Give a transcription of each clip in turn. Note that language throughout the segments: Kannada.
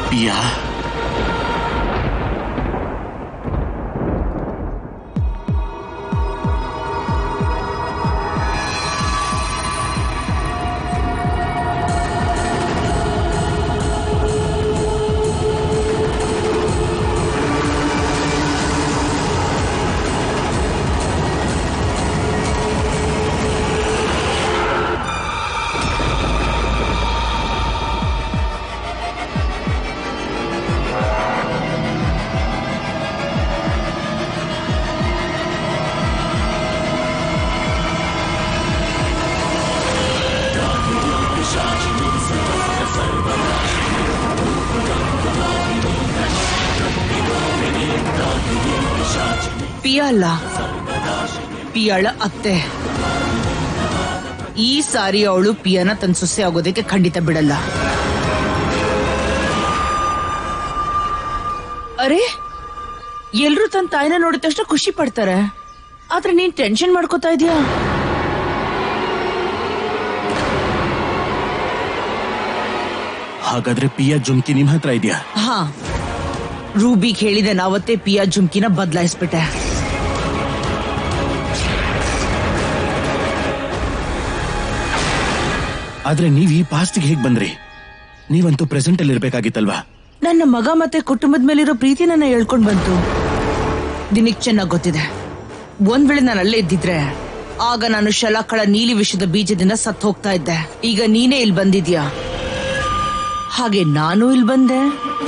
ಪಿಯಾ ಪಿಯ ಅಲ್ಲ ಪಿಯಾಳ ಅತ್ತೆ ಈ ಸಾರಿ ಅವಳು ಪಿಯನ ತನ್ನ ಸೊಸೆ ಆಗೋದಕ್ಕೆ ಖಂಡಿತ ಬಿಡಲ್ಲ ಅರೆ ಎಲ್ರು ತನ್ನ ತಾಯಿನ ನೋಡಿದ ತಕ್ಷಣ ಖುಷಿ ಪಡ್ತಾರೆ ಆದ್ರೆ ನೀನ್ ಟೆನ್ಷನ್ ಮಾಡ್ಕೋತಾ ಇದೀಯಾ ಹಾಗಾದ್ರೆ ಪಿಯಾ ಜುಮ್ಕಿ ನಿಮ್ ಹತ್ರ ಇದೆಯಾ ಹಾ ರೂಬಿಗ್ ಹೇಳಿದೆ ನಾವತ್ತೇ ಪಿಯಾ ಜುಮ್ಕಿನ ಬದಲಾಯಿಸ್ಬಿಟ್ಟೆ ಆದ್ರೆ ನೀವ್ ಈ ಪಾಸ್ಟ್ಗೆ ಹೇಗ್ ಬಂದ್ರಿ ನೀವಂತೂ ಪ್ರೆಸೆಂಟ್ ಅಲ್ಲಿ ಇರ್ಬೇಕಾಗಿತ್ತಲ್ವಾ ನನ್ನ ಮಗ ಮತ್ತೆ ಕುಟುಂಬದ ಮೇಲಿರೋ ಪ್ರೀತಿ ನನ್ನ ಹೇಳ್ಕೊಂಡ್ ಬಂತು ದಿನಕ್ ಚೆನ್ನಾಗ್ ಗೊತ್ತಿದೆ ಒಂದ್ ವೇಳೆ ನಾನು ಅಲ್ಲೇ ಇದ್ದಿದ್ರೆ ಆಗ ನಾನು ಶಲಾಕಳ ನೀಲಿ ವಿಷದ ಬೀಜದಿಂದ ಸತ್ ಹೋಗ್ತಾ ಇದ್ದೆ ಈಗ ನೀನೇ ಇಲ್ಲಿ ಬಂದಿದ್ಯಾ ಹಾಗೆ ನಾನು ಇಲ್ಲಿ ಬಂದೆ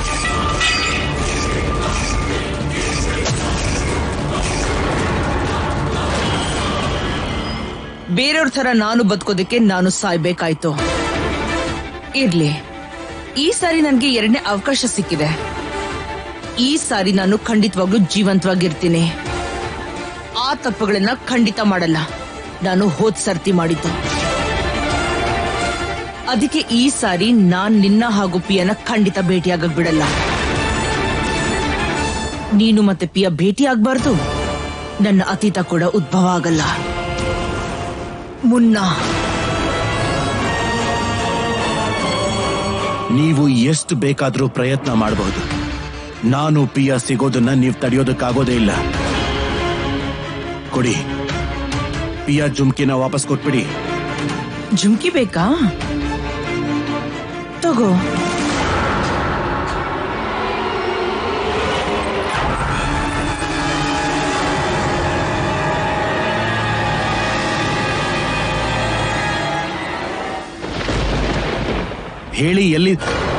ಬೇರೆಯವ್ರ ತರ ನಾನು ಬದುಕೋದಕ್ಕೆ ನಾನು ಸಾಯ್ಬೇಕಾಯ್ತು ಇರ್ಲಿ ಈ ಸಾರಿ ನನ್ಗೆ ಎರಡನೇ ಅವಕಾಶ ಸಿಕ್ಕಿದೆ ಈ ಸಾರಿ ನಾನು ಖಂಡಿತವಾಗ್ಲೂ ಜೀವಂತವಾಗಿರ್ತೀನಿ ಆ ತಪ್ಪುಗಳನ್ನ ಖಂಡಿತ ಮಾಡಲ್ಲ ನಾನು ಹೋದ್ ಸರ್ತಿ ಮಾಡಿದ್ದು ಅದಕ್ಕೆ ಈ ಸಾರಿ ನಾನ್ ನಿನ್ನ ಹಾಗೂ ಪಿಯನ ಖಂಡಿತ ಭೇಟಿಯಾಗಕ್ ಬಿಡಲ್ಲ ನೀನು ಮತ್ತೆ ಪಿಯ ಭೇಟಿ ಆಗ್ಬಾರ್ದು ನನ್ನ ಅತೀತ ಕೂಡ ಉದ್ಭವ ಆಗಲ್ಲ ಮುನ್ನ ನೀವು ಎಷ್ಟು ಬೇಕಾದ್ರೂ ಪ್ರಯತ್ನ ಮಾಡಬಹುದು ನಾನು ಪಿಯಾ ಸಿಗೋದನ್ನ ನೀವು ತಡೆಯೋದಕ್ಕಾಗೋದೇ ಇಲ್ಲ ಕೊಡಿ ಪಿಯಾ ಜುಮ್ಕಿನ ವಾಪಸ್ ಕೊಟ್ಬಿಡಿ ಜುಮ್ಕಿ ಬೇಕಾ ತಗೋ ಹೇಳಿ ಎಲ್ಲಿ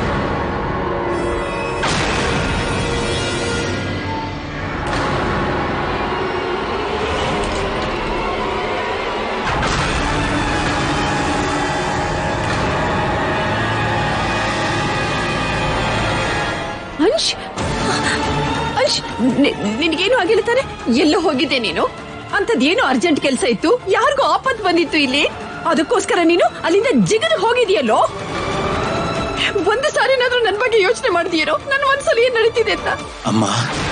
ಅಂಶ್ ಅಂಶ್ ನಿ- ನಿನ್ಗೇನು ಆಗಿಲ್ಲ ತಾನೆ ಎಲ್ಲೋ ಹೋಗಿದ್ದೆ ನೀನು ಅಂತದೇನು ಅರ್ಜೆಂಟ್ ಕೆಲಸ ಇತ್ತು ಯಾರಿಗೂ ಆಪತ್ ಬಂದಿತ್ತು ಇಲ್ಲಿ ಅದಕ್ಕೋಸ್ಕರ ನೀನು ಅಲ್ಲಿಂದ ಜಿಗದು ಹೋಗಿದೆಯಲ್ಲೋ ಒಂದು ಸಾರಿನಾದ್ರೂ ನನ್ ಬಗ್ಗೆ ಯೋಚನೆ ಮಾಡಿದೀರೋ ನನ್ನ ಮನ್ಸಲ್ಲಿ ಏನ್ ನಡೀತಿದೆ ಅಂತ ಅಮ್ಮ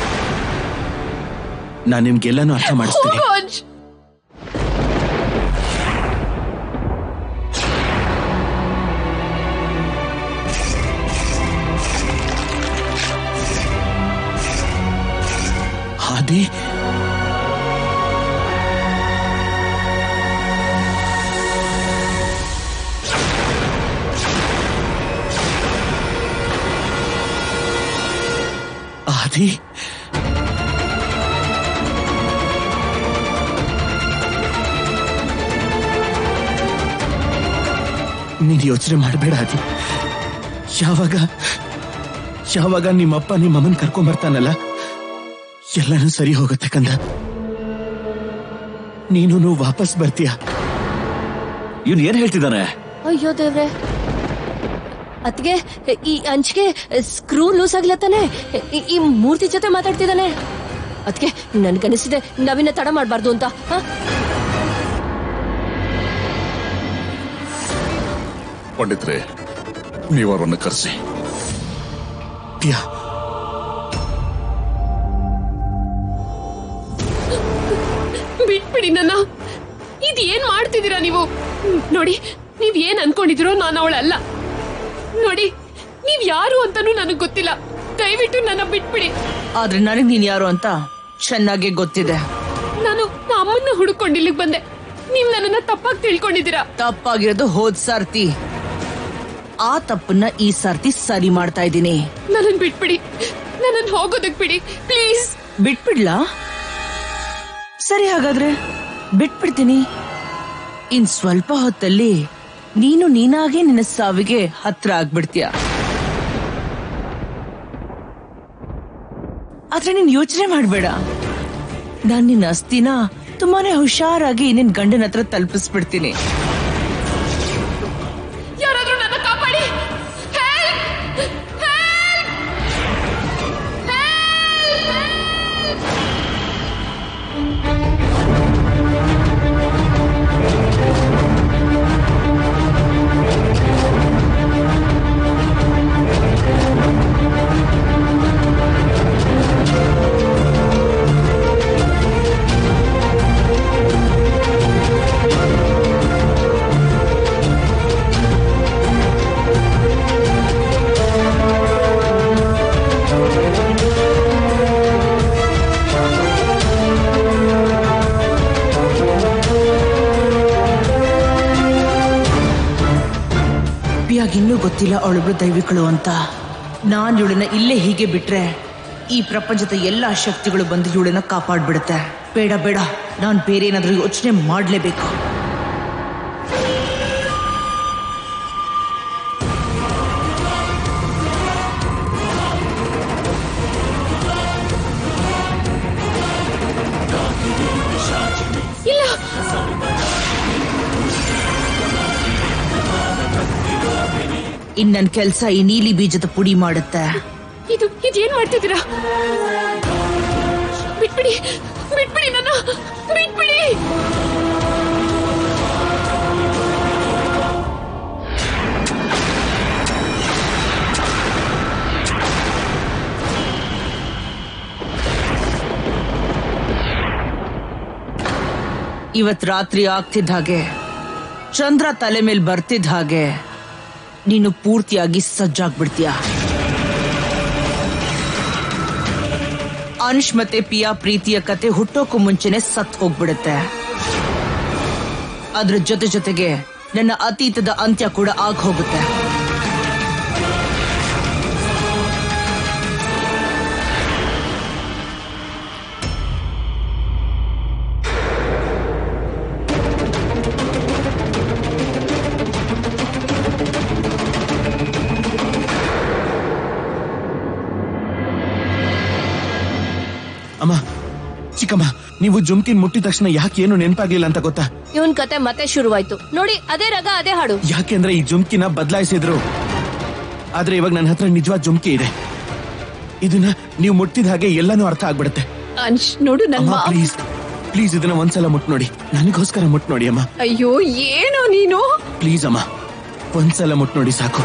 ನಾನು ನಿಮ್ಗೆಲ್ಲಾನು ಅರ್ಥ ಮಾಡಿಸ್ತೀನಿ ಹೋಗು ಅಂಶ್ ಹಾದಿ ಆದಿ ನೀನ್ ಯೋಚನೆ ಮಾಡಬೇಡ ಆದಿ ಯಾವಾಗ ಯಾವಾಗ ನಿಮ್ಮಪ್ಪ ನಿಮ್ಮಮ್ಮನ್ ಕರ್ಕೊಂಡ್ ಬರ್ತಾನಲ್ಲ ಎಲ್ಲನೂ ಸರಿ ಹೋಗುತ್ತೆ ಕಂದ ನೀನು ವಾಪಸ್ ಬರ್ತೀಯ ಇವ್ನು ಏನ್ ಹೇಳ್ತಿದ್ದಾನೆ ಅಯ್ಯೋ ದೇವ್ರೆ ಅತ್ಗೆ ಈ ಅಂಚ್ಗೆ ಸ್ಕ್ರೂ ಲೂಸ್ ಆಗ್ಲತ್ತಾನೆ ಈ- ಈ ಮೂರ್ತಿ ಜೊತೆ ಮಾತಾಡ್ತಿದ್ದಾನೆ ಅದ್ಕೆ ನನ್ಗನಿಸಿದೆ ನಾವಿನ್ನ ತಡ ಮಾಡ್ಬಾರ್ದು ಅಂತ ಹ? ಪಂಡಿತ್ರೆ ನೀವರನ್ನು ಕರೆಸಿ ಪ್ರಿಯಾ ಬಿಟ್ಬಿಡಿ ನನ್ನ ಇದ್ ಏನ್ ಮಾಡ್ತಿದ್ದೀರಾ ನೀವು ನೋಡಿ ನೀವ್ ಏನ್ ಅನ್ಕೊಂಡಿದಿರೋ ನಾನು ಅವಳಲ್ಲ ನೋಡಿ ನೀವ್ ನೀವ್ ಯಾರು ಅಂತಾನೂ ನನಗ್ ಗೊತ್ತಿಲ್ಲ ದಯವಿಟ್ಟು ನನ್ನ ಬಿಟ್ಬಿಡಿ ಆದ್ರೆ ನನಗ್ ನೀನ್ ಯಾರು ಅಂತ ಚೆನ್ನಾಗಿ ಗೊತ್ತಿದೆ ನಾನು ನಮ್ಮ ಅಮ್ಮನ್ನ ಹುಡುಕೊಂಡು ಇಲ್ಲಿಗೆ ಬಂದೆ ನೀವ್ ನನ್ನನ್ನ ತಪ್ಪಾಗಿ ತಿಳ್ಕೊಂಡಿದ್ದೀರಾ ತಪ್ಪಾಗಿರೋದು ಹೋದ್ ಸರ್ತಿ ಆ ತಪ್ಪನ್ನ ಈ ಸರ್ತಿ ಸರಿ ಮಾಡ್ತಾ ಇದ್ದೀನಿ ನನ್ನನ್ ಬಿಟ್ಬಿಡಿ ನನ್ನನ್ ಹೋಗೋದಕ್ ಬಿಡಿ ಪ್ಲೀಸ್ ಬಿಟ್ಬಿಡ್ಲಾ ಸರಿ ಹಾಗಾದ್ರೆ ಬಿಟ್ಬಿಡ್ತೀನಿ ಇನ್ ಸ್ವಲ್ಪ ಹೊತ್ತಲ್ಲಿ ನೀನು ನೀನಾಗೆ ನಿನ್ನ ಸಾವಿಗೆ ಹತ್ರ ಆಗ್ಬಿಡ್ತೀಯ ಆದ್ರೆ ನೀನ್ ಯೋಚನೆ ಮಾಡ್ಬೇಡ ನಾನ್ ನಿನ್ನ ಅಸ್ಥಿನ ತುಂಬಾನೇ ಹುಷಾರಾಗಿ ನಿನ್ ಗಂಡನ ಹತ್ರ ತಲುಪಿಸ್ಬಿಡ್ತೀನಿ ಯಾರಾದ್ರೂ ನನ್ನ ಕಾಪಾಡಿ Help! Help! ಇನ್ನೂ ಗೊತ್ತಿಲ್ಲ ಅವಳೊಬ್ಳು ದೈವಿಕಳು ಅಂತ ನಾನ್ ಇವಳನ್ನ ಇಲ್ಲೇ ಹೀಗೆ ಬಿಟ್ರೆ ಈ ಪ್ರಪಂಚದ ಎಲ್ಲಾ ಶಕ್ತಿಗಳು ಬಂದು ಇವಳನ್ನ ಕಾಪಾಡ್ಬಿಡುತ್ತೆ ಬೇಡ ಬೇಡ ನಾನ್ ಬೇರೆ ಏನಾದ್ರೂ ಯೋಚನೆ ಮಾಡ್ಲೇಬೇಕು ಇಲ್ಲ ಇನ್ ನನ್ ಕೆಲ್ಸ ಈ ನೀಲಿ ಬೀಜದ ಪುಡಿ ಮಾಡುತ್ತೆ ಇದು ಇದೇನ್ ಮಾಡ್ತಿದ್ದೀರಾ ಬಿಟ್ಬಿಡಿ ಬಿಟ್ಬಿಡಿ ನನ್ನ ಬಿಟ್ಬಿಡಿ ಇವತ್ ರಾತ್ರಿ ಆಗ್ತಿದ್ದ ಹಾಗೆ ಚಂದ್ರ ತಲೆ ಮೇಲೆ ಬರ್ತಿದ್ದ ಹಾಗೆ ನೀನು ಪೂರ್ತಿಯಾಗಿ ಸಜ್ಜಾಗ್ಬಿಡ್ತೀಯ ಅಂಶ್ ಮತ್ತೆ ಪಿಯಾ ಪ್ರೀತಿಯ ಕತೆ ಹುಟ್ಟೋಕು ಮುಂಚೆನೆ ಸತ್ ಹೋಗ್ಬಿಡುತ್ತೆ ಅದ್ರ ಜೊತೆ ಜೊತೆಗೆ ನನ್ನ ಅತೀತದ ಅಂತ್ಯ ಕೂಡ ಆಗ್ ಹೋಗುತ್ತೆ ಅಮ್ಮ ಚಿಕ್ಕಮ್ಮ ನೀವು ಜುಮ್ಕಿನ್ ಮುಟ್ಟಿದ ತಕ್ಷಣ ಯಾಕೆ ಏನು ನೆನಪಾಗ್ಲಿಲ್ಲ ಅಂತ ಗೊತ್ತಾ ಇವನ್ ಕತೆ ಮತ್ತೆ ಶುರುವಾಯ್ತು ನೋಡಿ ಅದೇ ರಗ ಅದೇ ಹಾಡು ಯಾಕೆಂದ್ರೆ ಈ ಜುಮ್ಕಿನ ಬದಲಾಯಿಸಿದ್ರು ಆದ್ರೆ ಇವಾಗ ನನ್ನ ಹತ್ರ ನಿಜವಾದ ಜುಮ್ಕಿ ಇದೆ ಇದನ್ನ ನೀವು ಮುಟ್ಟಿದ ಹಾಗೆ ಎಲ್ಲಾನು ಅರ್ಥ ಆಗ್ಬಿಡುತ್ತೆ ಅಂಶ್ ನೋಡು ನನ್ನ ಅಮ್ಮ ಮಾ- ಪ್ಲೀಸ್ ಪ್ಲೀಸ್ ಇದನ್ನ ಒಂದ್ಸಲ ಮುಟ್ ನೋಡಿ ನನಗೋಸ್ಕರ ಮುಟ್ ನೋಡಿ ಅಮ್ಮ ಅಯ್ಯೋ ಏನೋ ನೀನು ಪ್ಲೀಸ್ ಅಮ್ಮ ಒಂದ್ಸಲ ಮುಟ್ ನೋಡಿ ಸಾಕು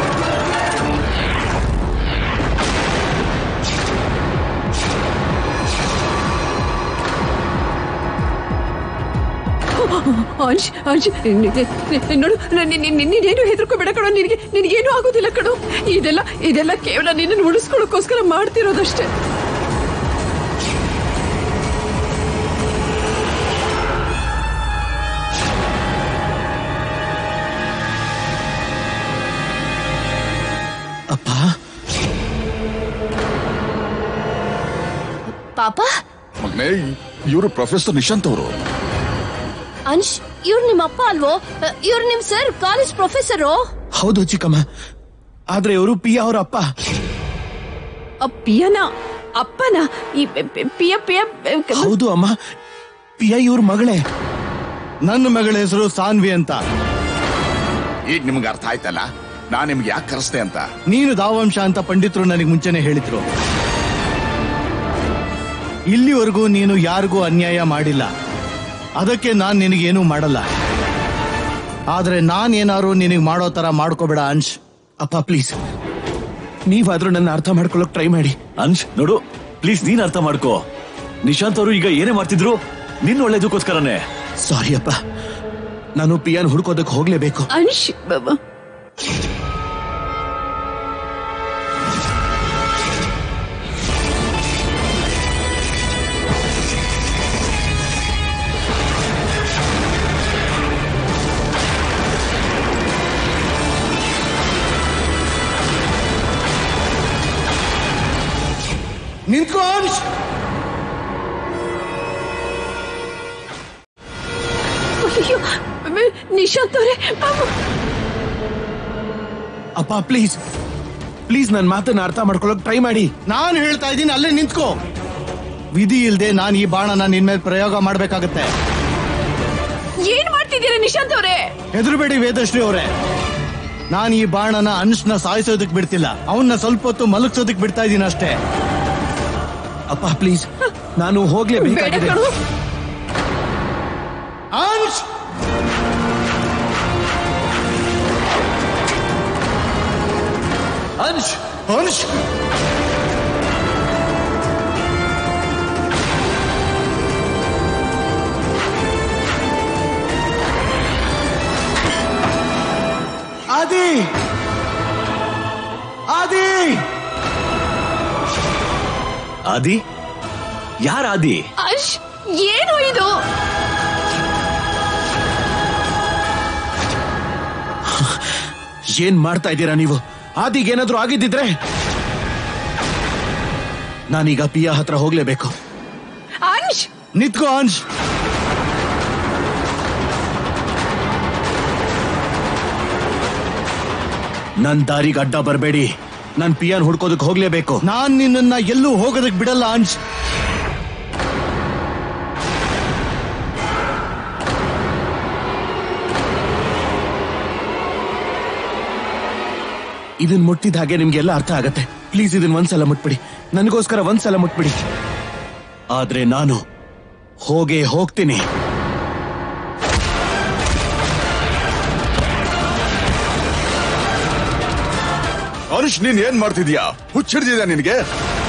ಅಂಶ್ ಅಂಶ್ ನಿ- ನಿ- ನೋಡು ನಿ- ನಿ- ನಿ- ನೀನೇನು ಹೆದರ್ಕೋಬೇಡ ಕಣೋ ನಿನಗೆ ನಿನಗೇನು ಆಗೋದಿಲ್ಲ ಕಣೋ ಇದೆಲ್ಲ ಇದೆಲ್ಲ ಕೇವಲ ನಿನ್ನನ್ನು ಉಳಿಸ್ಕೊಳ್ಳೋಕೋಸ್ಕರ ಮಾಡ್ತಿರೋದಷ್ಟೇ ಅಪ್ಪ ಪಾಪ ಮಗನೇ ಇವರು ಪ್ರೊಫೆಸರ್ ನಿಶಾಂತ್ ಅವರು ಅಂಶ್ ಇವ್ರು ನಿಮ್ಮ ಅಪ್ಪ ಅಲ್ವೋ ಇವ್ರು ನಿಮ್ ಸರ್ ಕಾಲೇಜ್ ಪ್ರೊಫೆಸರು ಹೌದು ಚಿಕ್ಕಮ್ಮ ಆದ್ರೆ ಇವರು ಪಿಯಾ ಅವ್ರ ಅಪ್ಪ ಆ ಪಿಯನ ಅಪ್ಪನ ಈ ಪಿ- ಪಿ- ಪಿಯ ಪಿಯ ಹೌದು ಅಮ್ಮ ಪಿಯಾ ಇವ್ರ ಮಗಳೇ ನನ್ನ ಮಗಳ ಹೆಸರು ಸಾನ್ವಿ ಅಂತ ಈಗ ನಿಮ್ಗೆ ಅರ್ಥ ಆಯ್ತಲ್ಲ ನಾನ್ ನಿಮ್ಗೆ ಯಾಕೆ ಕರೆಸ್ದೆ ಅಂತ ನೀನು ದಾವಂಶ ಅಂತ ಪಂಡಿತರು ನನಗೆ ಮುಂಚೆನೆ ಹೇಳಿದ್ರು ಇಲ್ಲಿವರೆಗೂ ನೀನು ಯಾರಿಗೂ ಅನ್ಯಾಯ ಮಾಡಿಲ್ಲ ಅದಕ್ಕೆ ನಾನ್ ನಿನಗೇನು ಮಾಡಲ್ಲ ಆದ್ರೆ ನಾನೇನಾರು ನಿನಗೆ ಮಾಡೋ ತರ ಮಾಡ್ಕೋಬೇಡ ಅಂಶ್ ಅಪ್ಪ ಪ್ಲೀಸ್ ನೀವಾದ್ರೂ ನನ್ನ ಅರ್ಥ ಮಾಡ್ಕೊಳ್ಳೋಕ್ ಟ್ರೈ ಮಾಡಿ ಅಂಶ್ ನೋಡು ಪ್ಲೀಸ್ ನೀನ್ ಅರ್ಥ ಮಾಡ್ಕೋ ನಿಶಾಂತ್ ಅವರು ಈಗ ಏನೇ ಮಾಡ್ತಿದ್ರು ನಿನ್ ಒಳ್ಳೇದಕ್ಕೋಸ್ಕರನೇ ಸಾರಿ ಅಪ್ಪ ನಾನು ಪಿಯಾನ್ ಹುಡ್ಕೋದಕ್ ಹೋಗ್ಲೇಬೇಕು ಅಂಶ್ ಬ- ಬ- ನಿಂತ್ಕೋ ಅಂಶ್ ಅಯ್ಯೋ ಮ- ನಿಶಾಂತ್ ಅವರೇ ಅಪ್ಪ ಪ್ಲೀಸ್ ಪ್ಲೀಸ್ ನನ್ನ ಮಾತನ್ನ ಅರ್ಥ ಮಾಡ್ಕೊಳಕ್ ಟ್ರೈ ಮಾಡಿ ನಾನು ಹೇಳ್ತಾ ಇದ್ದೀನಿ ಅಲ್ಲೇ ನಿಂತ್ಕೋ ವಿಧಿ ಇಲ್ದೆ ನಾನು ಈ ಬಾಣನ ನಿನ್ ಮೇಲೆ ಪ್ರಯೋಗ ಮಾಡ್ಬೇಕಾಗತ್ತೆ ಏನ್ ಮಾಡ್ತಿದ್ದೀರಾ ನಿಶಾಂತ್ ಅವರೇ ಹೆದರ್ಬೇಡಿ ವೇದಶ್ರೀ ಅವರೇ ನಾನು ಈ ಬಾಣನ ಅನ್ಸ್ನ ಸಾಯಿಸೋದಕ್ ಬಿಡ್ತಿಲ್ಲ ಅವನ್ನ ಸ್ವಲ್ಪ ಹೊತ್ತು ಮಲಗ್ಸೋದಕ್ ಬಿಡ್ತಾ ಇದ್ದೀನಿ ಅಷ್ಟೇ ಅಪ್ಪ ಪ್ಲೀಸ್ ನಾನು ಬೇಡ ಹೋಗ್ಲೇಬೇಕಾಗಿದೆ ಕಣೋ. ಅಂಶ್ ಅಂಶ್ ಅಂಶ್ ಆದಿ ಆದಿ ಆದಿ ಯಾರ ಆದಿ ಅಂಶ್ ಏನು ಇದು ಏನ್ ಮಾಡ್ತಾ ಇದ್ದೀರಾ ನೀವು ಆದಿಗೇನಾದ್ರೂ ಆಗಿದ್ದಿದ್ರೆ ನಾನೀಗ ಪಿಯಾ ಹತ್ರ ಹೋಗ್ಲೇಬೇಕು ಅಂಶ್ ನಿಂತ್ಕೋ ಅಂಶ್ ನನ್ ದಾರಿಗೆ ಅಡ್ಡ ಬರಬೇಡಿ ನಾನ್ ಪಿಯಾನ್ ಹುಡ್ಕೋದಕ್ ಹೋಗ್ಲೇಬೇಕು ನಾನ್ ನಿನ್ನನ್ನ ಎಲ್ಲೂ ಹೋಗೋದಕ್ ಬಿಡಲ್ಲ ಅಂಶ್ ಇದನ್ ಮುಟ್ಟಿದ ಹಾಗೆ ನಿಮ್ಗೆಲ್ಲ ಅರ್ಥ ಆಗತ್ತೆ ಪ್ಲೀಸ್ ಇದನ್ ಒಂದ್ಸಲ ಮುಟ್ಬಿಡಿ ನನಗೋಸ್ಕರ ಒಂದ್ಸಲ ಮುಟ್ಬಿಡಿ ಆದ್ರೆ ನಾನು ಹೋಗೇ ಹೋಗ್ತೀನಿ ಅನುಷ್ ನೀನ್ ಏನ್ ಮಾಡ್ತಿದ್ಯಾ ಹುಚ್ಚಿಡ್ದಿದ್ಯಾ ನಿನ್ಗೆ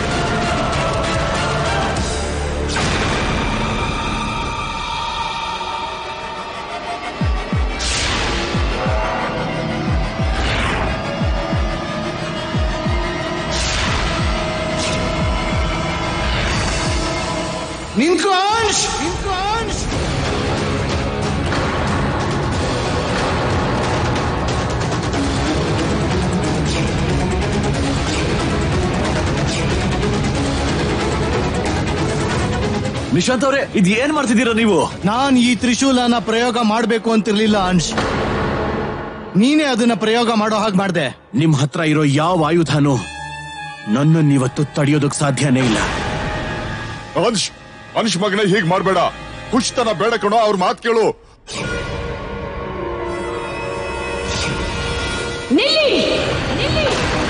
ನಿಂತ್ಕೋ ಅಂಶ್ ನಿಂತ್ಕೋ ಅಂಶ್ ನಿಶಾಂತ್ ಅವರೇ ಇದ್ ಏನ್ ಮಾಡ್ತಿದ್ದೀರಾ ನೀವು ನಾನ್ ಈ ತ್ರಿಶೂಲನ ಪ್ರಯೋಗ ಮಾಡ್ಬೇಕು ಅಂತಿರ್ಲಿಲ್ಲ ಅಂಶ್ ನೀನೇ ಅದನ್ನ ಪ್ರಯೋಗ ಮಾಡೋ ಹಾಗೆ ಮಾಡ್ದೆ ನಿಮ್ ಹತ್ರ ಇರೋ ಯಾವ ಆಯುಧನೂ ನನ್ನನ್ನಿವತ್ತು ತಡೆಯೋದಕ್ ಸಾಧ್ಯನೇ ಇಲ್ಲ ಅನುಷ್ ಅನುಷ್ ಮಗನೇ ಹೀಗ್ ಮಾಡ್ಬೇಡ ಹುಚ್ತನ ಬೇಡ ಕಣೋ ಅವ್ರ ಮಾತ್ ಕೇಳು ನಿಲ್ಲಿ ನಿಲ್ಲಿ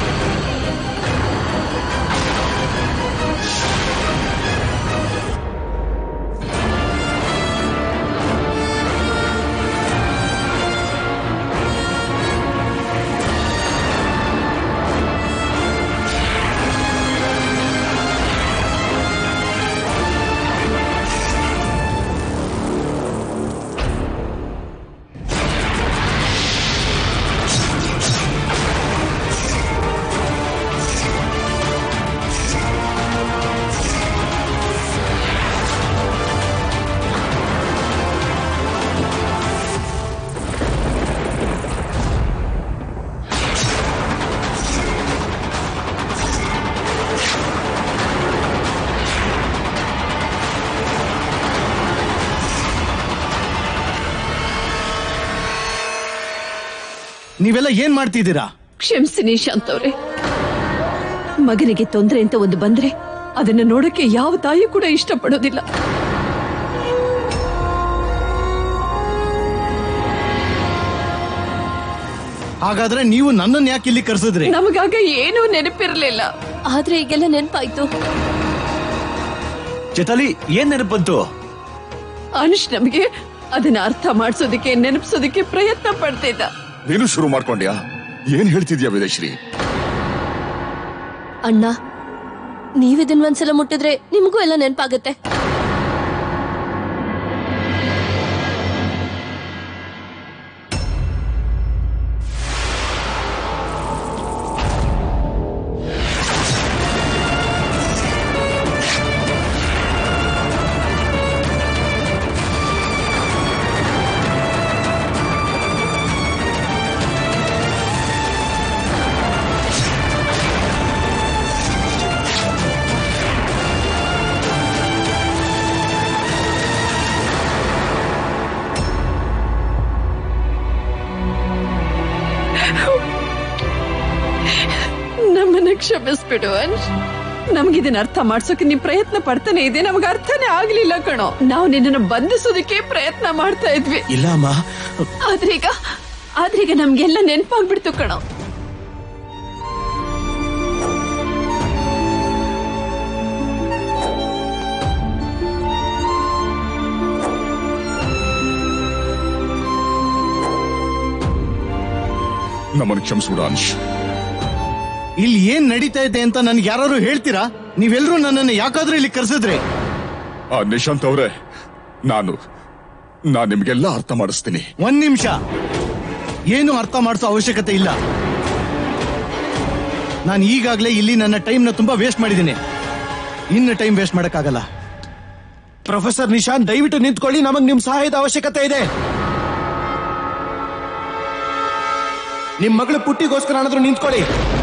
ನೀವೆಲ್ಲ ಏನ್ ಮಾಡ್ತಿದ್ದೀರಾ ಕ್ಷಮಿಸಿ ನಿಶಾಂತ್ ಅವ್ರೆ ಮಗನಿಗೆ ತೊಂದರೆ ಅಂತ ಒಂದು ಬಂದ್ರೆ ಅದನ್ನ ನೋಡಕ್ಕೆ ಯಾವ ತಾಯಿ ಕೂಡ ಇಷ್ಟಪಡೋದಿಲ್ಲ ಹಾಗಾದ್ರೆ ನೀವು ನನ್ನನ್ನ ಯಾಕೆ ಇಲ್ಲಿ ಕರ್ಸಿದ್ರಿ ನಮಗಾಗ ಏನೂ ನೆನಪಿರ್ಲಿಲ್ಲ ಆದ್ರೆ ಈಗೆಲ್ಲ ನೆನ್ಪಾಯ್ತು ಚೇತಾಲಿ ಏನ್ ನೆನಪು ಬಂತು ಅನುಷ್ ನಮಗೆ ಅದನ್ನ ಅರ್ಥ ಮಾಡಿಸೋದಕ್ಕೆ ನೆನಪಿಸೋದಕ್ಕೆ ಪ್ರಯತ್ನ ಪಡ್ತಿದ್ದ ನೀನು ಶುರು ಮಾಡ್ಕೊಂಡ್ಯಾ ಏನ್ ಹೇಳ್ತಿದ್ಯಾ ವಿದೇಶ್ರೀ ಅಣ್ಣ ನೀವಿದನ್ ಒಂದ್ಸಲ ಮುಟ್ಟಿದ್ರೆ ನಿಮಗೂ ಎಲ್ಲ ನೆನ್ಪಾಗತ್ತೆ ನನ್ನ ಕ್ಷಮಿಸ್ಬಿಡು ಅಂಶ್ ನಮ್ಗಿದನ್ನ ಅರ್ಥ ಮಾಡ್ಸೋಕೆ ನೀನ್ ಪ್ರಯತ್ನ ಪಡ್ತಾನೆ ಇದೆ ನಮ್ಗೆ ಅರ್ಥನೇ ಆಗ್ಲಿಲ್ಲ ಕಣೋ ನಾವು ನಿನ್ನನ್ನು ಬಂಧಿಸೋದಕ್ಕೆ ಪ್ರಯತ್ನ ಮಾಡ್ತಾ ಇದ್ವಿ ಇಲ್ಲ ಅಮ್ಮ ಆದ್ರೀಗ ಆದ್ರೀಗ ನಮ್ಗೆಲ್ಲ ನೆನ್ಪಾಗ್ಬಿಡ್ತು ಕಣೋ ನಮ್ಮನ್ನು ಕ್ಷಮಿಸ್ಬಿಡು ಅಂಶ್ ಇಲ್ಲಿ ಏನ್ ನಡೀತಾ ಇದೆ ಅಂತ ನನ್ಗೆ ಯಾರು ಹೇಳ್ತೀರಾ ನೀವೆಲ್ಲರೂ ನನ್ನನ್ನು ಯಾಕಾದ್ರೂ ಇಲ್ಲಿ ಕರ್ಸಿದ್ರಿ ಆ ನಿಶಾಂತ್ ಅವರೇ ನಾನು ನಾನ್ ನಿಮ್ಗೆಲ್ಲ ಅರ್ಥ ಮಾಡಿಸ್ತೀನಿ ಒಂದ್ ನಿಮಿಷ ಏನು ಅರ್ಥ ಮಾಡಿಸೋ ಅವಶ್ಯಕತೆ ಇಲ್ಲ ನಾನು ಈಗಾಗಲೇ ಇಲ್ಲಿ ನನ್ನ ಟೈಮ್ನ ತುಂಬಾ ವೇಸ್ಟ್ ಮಾಡಿದ್ದೀನಿ ಇನ್ನು ಟೈಮ್ ವೇಸ್ಟ್ ಮಾಡಕ್ಕಾಗಲ್ಲ ಪ್ರೊಫೆಸರ್ ನಿಶಾಂತ್ ದಯವಿಟ್ಟು ನಿಂತ್ಕೊಳ್ಳಿ ನಮಗ್ ನಿಮ್ ಸಹಾಯದ ಅವಶ್ಯಕತೆ ಇದೆ ನಿಮ್ ಮಗಳು ಪುಟ್ಟಿಗೋಸ್ಕರ ಏನಾದ್ರೂ ನಿಂತ್ಕೊಳ್ಳಿ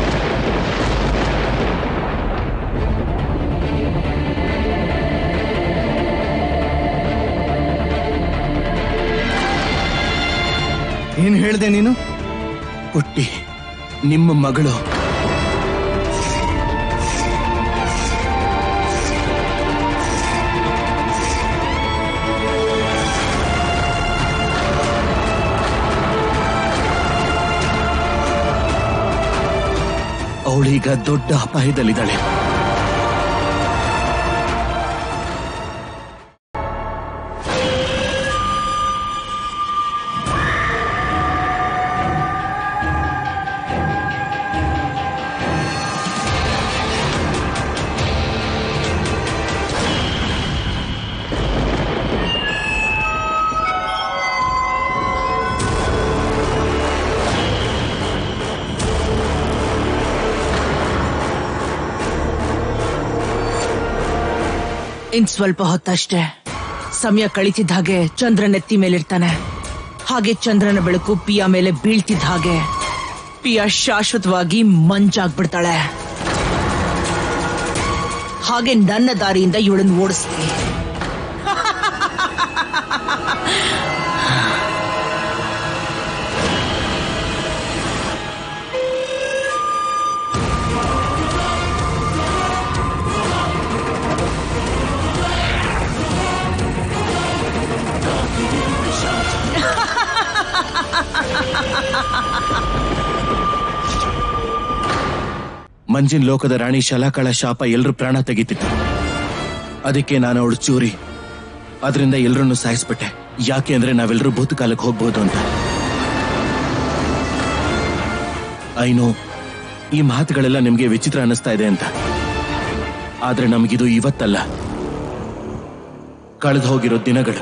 ಏನ್ ಹೇಳ್ದೆ ನೀನು ಪುಟ್ಟಿ ನಿಮ್ಮ ಮಗಳು ಅವಳೀಗ ದೊಡ್ಡ ಅಪಾಯದಲ್ಲಿದ್ದಾಳೆ ಇನ್ ಸ್ವಲ್ಪ ಹೊತ್ತಷ್ಟೇ ಸಮಯ ಕಳೀತಿದ್ದ ಹಾಗೆ ಚಂದ್ರ ನೆತ್ತಿ ಮೇಲಿರ್ತಾನೆ ಹಾಗೆ ಚಂದ್ರನ ಬೆಳಕು ಪಿಯ ಮೇಲೆ ಬೀಳ್ತಿದ್ದ ಹಾಗೆ ಪಿಯ ಶಾಶ್ವತವಾಗಿ ಮಂಜಾಗ್ಬಿಡ್ತಾಳೆ ಹಾಗೆ ನನ್ನ ದಾರಿಯಿಂದ ಇವಳನ್ನು ಓಡಿಸ್ತೀನಿ ಮಂಜಿನ್ ಲೋಕದ ರಾಣಿ ಶಲಾಕಳ ಶಾಪ ಎಲ್ರ ಪ್ರಾಣ ತೆಗಿತಿತ್ತು ಅದಕ್ಕೆ ನಾನು ಅವಳು ಚೂರಿ ಅದರಿಂದ ಎಲ್ರನ್ನೂ ಸಾಯಿಸ್ಬಿಟ್ಟೆ ಯಾಕೆ ಅಂದ್ರೆ ನಾವೆಲ್ಲರೂ ಭೂತಕಾಲಕ್ಕೆ ಹೋಗ್ಬೋದು ಅಂತ ಐನೋ ಈ ಮಾತುಗಳೆಲ್ಲ ನಿಮ್ಗೆ ವಿಚಿತ್ರ ಅನ್ನಿಸ್ತಾ ಇದೆ ಅಂತ ಆದ್ರೆ ನಮಗಿದು ಇವತ್ತಲ್ಲ ಕಳೆದು ಹೋಗಿರೋ ದಿನಗಳು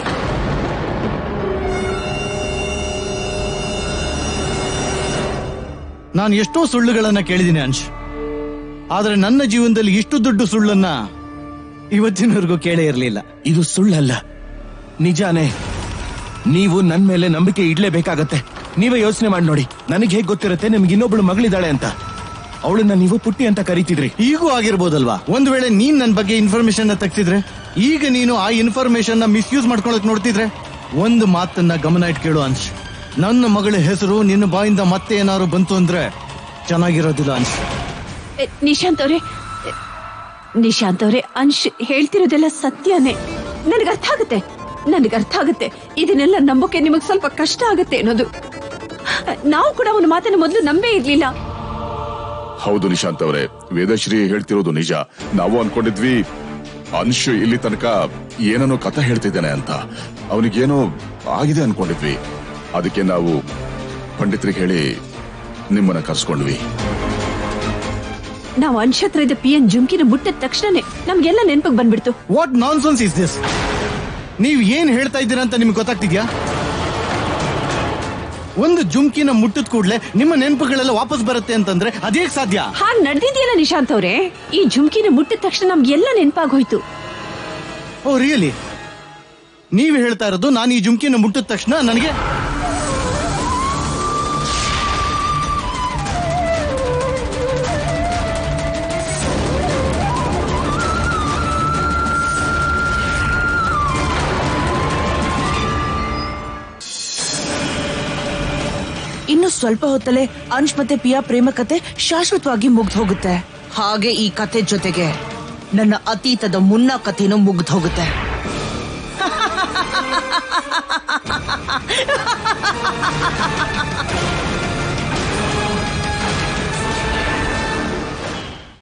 ನಾನು ಎಷ್ಟೋ ಸುಳ್ಳುಗಳನ್ನ ಕೇಳಿದ್ದೀನಿ ಅಂಶ್ ಆದ್ರೆ ನನ್ನ ಜೀವನದಲ್ಲಿ ಇಷ್ಟು ದೊಡ್ಡ ಸುಳ್ಳನ್ನ ಇವತ್ತಿನವರೆಗೂ ಕೇಳೇ ಇರಲಿಲ್ಲ ಇದು ಸುಳ್ಳಲ್ಲ ನಿಜಾನೇ ನೀವು ನನ್ ಮೇಲೆ ನಂಬಿಕೆ ಇಡ್ಲೇಬೇಕಾಗತ್ತೆ ನೀವೇ ಯೋಚನೆ ಮಾಡಿ ನೋಡಿ ನನಗೆ ಹೇಗ್ ಗೊತ್ತಿರುತ್ತೆ ನಿಮ್ಗೆ ಇನ್ನೊಬ್ಳು ಮಗಳಿದ್ದಾಳೆ ಅಂತ ಅವಳನ್ನ ನೀವು ಪುಟ್ಟಿ ಅಂತ ಕರಿತಿದ್ರಿ ಈಗೂ ಆಗಿರ್ಬೋದಲ್ವಾ ಒಂದ್ ವೇಳೆ ನೀನ್ ನನ್ನ ಬಗ್ಗೆ ಇನ್ಫಾರ್ಮೇಶನ್ ತೆಗ್ತಿದ್ರೆ ಈಗ ನೀನು ಆ ಇನ್ಫಾರ್ಮೇಶನ್ ನ ಮಿಸ್ಯೂಸ್ ಮಾಡ್ಕೊಳಕ್ ನೋಡ್ತಿದ್ರೆ ಒಂದು ಮಾತನ್ನ ಗಮನ ಇಟ್ ಕೇಳು ಅಂಶ್ ನನ್ನ ಮಗಳ ಹೆಸರು ನಿನ್ನ ಬಾಯಿಂದ ಮತ್ತೆ ಏನಾದ್ರು ಬಂತು ಅಂದ್ರೆ ಚೆನ್ನಾಗಿರೋದಿಲ್ಲ ಅಂಶ್ ಎ, ನಿಶಾಂತ್ ಅವ್ರೆ ಎ, ನಿಶಾಂತ್ ಅವ್ರೆ ಅಂಶ್ ಹೇಳ್ತಿರೋದೆಲ್ಲ ಸತ್ಯನೇ ನನಗೆ ಅರ್ಥ ಆಗುತ್ತೆ ನನಗೆ ಅರ್ಥ ಆಗುತ್ತೆ ಇದನ್ನೆಲ್ಲ ನಂಬೋಕೆ ನಿಮಗ್ ಸ್ವಲ್ಪ ಕಷ್ಟ ಆಗುತ್ತೆ ಅನ್ನೋದು ನಾವು ಕೂಡ ಅವನ ಮಾತನ್ನ ಮೊದಲು ನಂಬೇ ಇರ್ಲಿಲ್ಲ ಹೌದು ನಿಶಾಂತ್ ಅವರೇ ವೇದಶ್ರೀ ಹೇಳ್ತಿರೋದು ನಿಜ ನಾವು ಅನ್ಕೊಂಡಿದ್ವಿ ಅಂಶ್ ಇಲ್ಲಿ ತನಕ ಏನನ್ನೋ ಕಥೆ ಹೇಳ್ತಿದ್ದಾನೆ ಅಂತ ಅವನಿಗೇನೋ ಆಗಿದೆ ಅನ್ಕೊಂಡಿದ್ವಿ ಅದಕ್ಕೆ ನಾವು ಪಂಡಿತರಿಗೆ ಹೇಳಿ ನಿಮ್ಮನ್ನ ಕರ್ಸ್ಕೊಂಡ್ವಿ ನಾವು ಅಂಶ್ ಹತ್ರ ಇದ್ದ ಪಿ ಎನ್ ಜುಮ್ಕಿನ ಮುಟ್ಟಿದ ತಕ್ಷಣನೇ ನಮ್ಗೆಲ್ಲ ನೆನಪಿಗೆ ಬಂದ್ಬಿಡ್ತು ವಾಟ್ ನಾನ್ಸೆನ್ಸ್ ಇಸ್ ದಿಸ್ ನೀವ್ ಏನ್ ಹೇಳ್ತಾ ಇದ್ದೀರಾ ಅಂತ ನಿಮ್ಗೆ ಗೊತ್ತಾಗ್ತಿದ್ಯಾ ಒಂದು ಜುಮ್ಕಿನ ಮುಟ್ಟಿದ ಕೂಡ್ಲೆ ನಿಮ್ಮ ನೆನಪುಗಳೆಲ್ಲ ವಾಪಸ್ ಬರುತ್ತೆ ಅಂತಂದ್ರೆ ಅದೇಗ್ ಸಾಧ್ಯ ಹಾಗ್ ನಡೆದಿದೆಯಲ್ಲ ನಿಶಾಂತ್ ಅವ್ರೆ ಈ ಜುಮ್ಕಿನ ಮುಟ್ಟಿದ ತಕ್ಷಣ ನಮ್ಗೆಲ್ಲ ನೆನಪಾಗೋಯ್ತು ಓ ರಿಯಲಿ ನೀವ್ ಹೇಳ್ತಾ ಇರೋದು ನಾನು ಈ ಜುಮ್ಕಿನ ಮುಟ್ಟಿದ ತಕ್ಷಣ ನನಗೆ ಇನ್ನು ಸ್ವಲ್ಪ ಹೊತ್ತಲ್ಲೇ ಅಂಶ್ ಮತ್ತೆ ಪಿಯಾ ಪ್ರೇಮ ಕತೆ ಶಾಶ್ವತವಾಗಿ ಮುಗ್ದು ಹೋಗುತ್ತೆ ಹಾಗೆ ಈ ಕತೆ ಜೊತೆಗೆ ನನ್ನ ಅತೀತದ ಮುನ್ನ ಕಥೆನೂ ಮುಗ್ದು ಹೋಗುತ್ತೆ